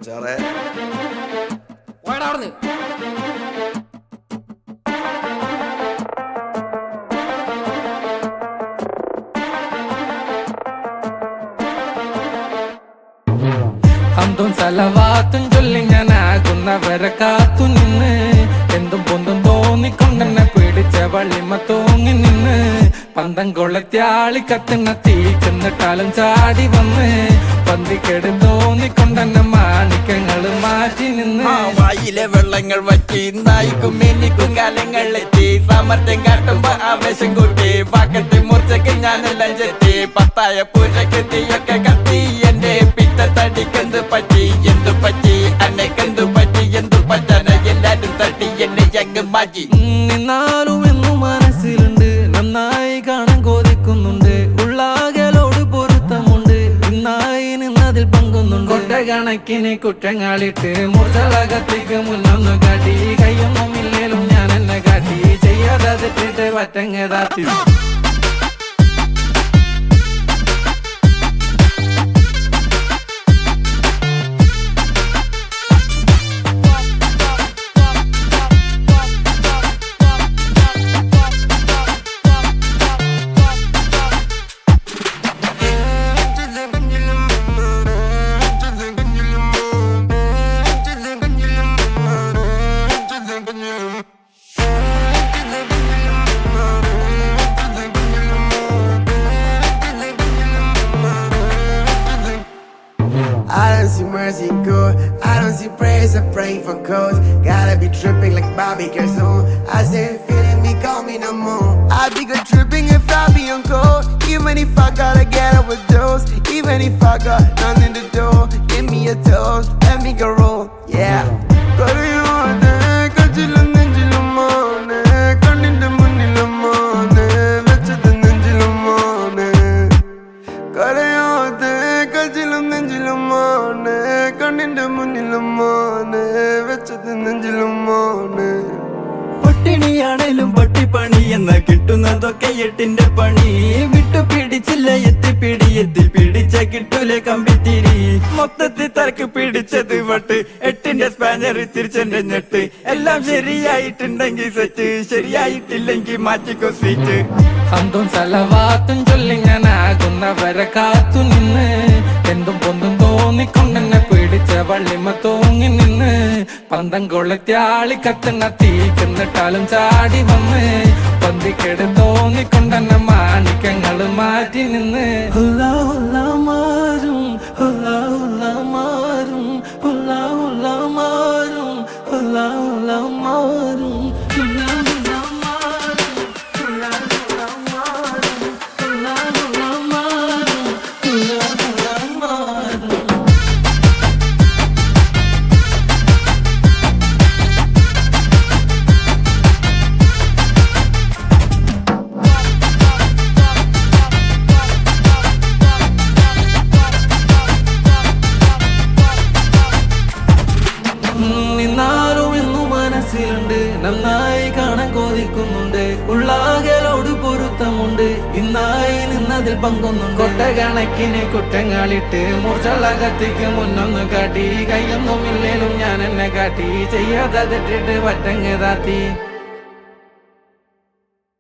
സാറേ പോയടാ അവിടുന്ന് അന്തും സലവാത്തും ചൊല്ലി ഞാൻ ആകുന്നവരെ കാത്തു നിന്ന് എന്തും പൊന്തും തോന്നിക്കൊണ്ടെന്നെ പിടിച്ച വള്ളിമ തൂങ്ങി നിന്ന് പന്തം കൊളത്യാളി കത്തുന്ന തീക്കുന്നിട്ടാലും ചാടി വന്ന് പന്തിക്കെട് തോന്നിക്കൊണ്ടെന്നെ മാണിക്കങ്ങള് മാറ്റി നിന്ന് ആ വായിലെ വെള്ളങ്ങൾ വറ്റി നായിക്കും എനിക്കും കാലങ്ങളെത്തി സാമർത്ഥ്യം കാട്ടുമ്പോ ആവേശം കൂട്ടി പാക്കത്തി മൂർച്ചയ്ക്ക് ഞാനെല്ലാം ചെത്തി പത്തായ പൂജക്ക് തീയൊക്കെ കത്തി എന്റെ പിത്ത തടിക്കെന്ത് പറ്റി എന്തു പറ്റി അന്നക്കെന്തു പറ്റി എന്തു പറ്റാന എല്ലാരും തട്ടി എന്നെ അങ്ങ് മാറ്റി ഉം, നിന്നാലും എന്നു മനസ്സിലുണ്ട് നന്നായി കാണാൻ കൊതിക്കുന്നുണ്ട് ഉള്ളാകലോട് പൊരുത്തമുണ്ട് ഇന്നായി നിന്നതിൽ പങ്കുന്നുണ്ട് കൊട്ടകണക്കിന് കുറ്റങ്ങളിട്ട് മുറിച്ചളകത്തേക്ക് മുന്നൊന്നു കാട്ടി കയ്യൊന്നും ഇല്ലേലും ഞാൻ എന്നെ കാട്ടി ചെയ്യാതെ തെറ്റിട്ട് പറ്റങ്ങതാത്തി I don't see mercy go. I don't see praise. I pray for cause. Gotta be tripping like Bobby Gerson. I say feeling me, call me no more. I be good tripping if I be on cold. Even if I gotta get up with those. Even if I got none in the door. Give me a toast. Let me go roll. Yeah. കരയോടെ കച്ചിലും നെഞ്ചിലും മോനെ കണ്ണിന്റെ മുന്നിലും മോനെ വെച്ചത് നെഞ്ചിലും മോനെ കരയാതെ കജിലും നെഞ്ചിലും മോനെ കണ്ണിന്റെ മുന്നിലും മോനെ വെച്ചത് നെഞ്ചിലും മോനെ പട്ടിണിയാണേലും പട്ടിപ്പണി എന്ന കിട്ടുന്നതൊക്കെ എട്ടിന്റെ പണി വിട്ടു പിടിച്ചില്ല എത്തിപ്പിടി എത്തി പിടിച്ച കിട്ടൂലെ കമ്പിത്തിരി മൊത്തത്തിൽ തരക്ക് പിടിച്ചത് വട്ട് എട്ടിന്റെ സ്പാനർ തിരിച്ചെന്റെ ഞെട്ട് എല്ലാം ശരിയായിട്ടുണ്ടെങ്കിൽ സെറ്റ് ശരിയായിട്ടില്ലെങ്കിൽ മാറ്റിക്കോ സ്വീറ്റ് അന്തും സലവാത്തും ചൊല്ലി ഞാൻ ആകുന്നവരെ കാത്തു നിന്ന് എന്തും പൊന്തും തോന്നിക്കൊണ്ടെന്നെ പിടിച്ച വള്ളിമ തൂങ്ങി നിന്ന് പന്തം കൊളത്യാളി കത്തുന്ന തീക്കുന്നിട്ടാലും ചാടി വന്ന് പന്തിക്കെട് തോന്നിക്കൊണ്ടെന്നെ മാണിക്കങ്ങള് മാറ്റി നിന്ന് ഹുല്ല ഹുല്ല മാറും ഹുല്ല ഹുല്ല മാറും ഹുല്ല ഹുല്ല മാറും ഹുല്ല ഹുല്ല മാറും ഹുല്ല ഹുല്ല മാറും ഹുല്ല ഹുല്ല മാറും ഹുല്ല ഹുല്ല മാറും ഹുല്ല ഹുല്ല മാറും ഉം, നിന്നാലും എന്നു മനസ്സിലുണ്ട് നന്നായി കാണാൻ കൊതിക്കുന്നുണ്ട് ഉള്ളാകലോട് പൊരുത്തമുണ്ട് ഇന്നായി നിന്നതിൽ പങ്കൊന്നുണ്ട് കൊട്ടകണക്കിന് കുറ്റങ്ങളിട്ട് മൂർച്ചളകത്തേക്ക് മുന്നൊന്ന് കാട്ടി കയ്യൊന്നും ഇല്ലേലും ഞാൻ എന്നെ കാട്ടി ചെയ്യാതെ തെറ്റിട്ട് പറ്റങ്ങതാത്തി